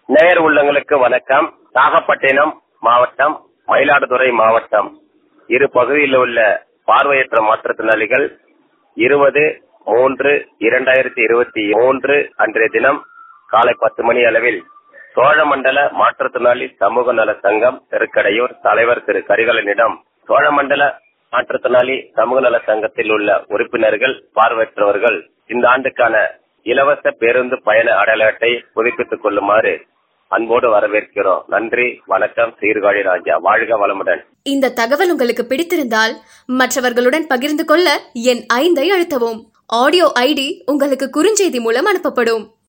நேயர் உள்ளங்களுக்கு வணக்கம் நாகப்பட்டினம் மாவட்டம் மயிலாடுதுறை மாவட்டம் இரு பகுதியில் உள்ள பார்வையற்ற மாற்றுத்திறனாளிகள் இருபது மூன்று இரண்டாயிரத்தி இருபத்தி மூன்று அன்றைய தினம் காலை பத்து மணி அளவில் சோழமண்டல மாற்றுத்திறனாளி சமூக நல சங்கம் திருக்கடையூர் தலைவர் திரு கரிகாலனிடம் சோழமண்டல மாற்றுத்திறனாளி சமூக நல சங்கத்தில் உள்ள உறுப்பினர்கள் பார்வையற்றவர்கள் இந்த ஆண்டுக்கான இலவச பேருந்து பயண அடையாள அட்டை புதுப்பித்துக் கொள்ளுமாறு அன்போடு வரவேற்கிறோம் நன்றி வணக்கம் சீர்காழி ராஜா வாழ்க வளமுடன் இந்த தகவல் உங்களுக்கு பிடித்திருந்தால் மற்றவர்களுடன் பகிர்ந்து கொள்ள என் ஐந்தை அழுத்தவும் ஆடியோ ஐடி உங்களுக்கு குறுஞ்செய்தி மூலம் அனுப்பப்படும்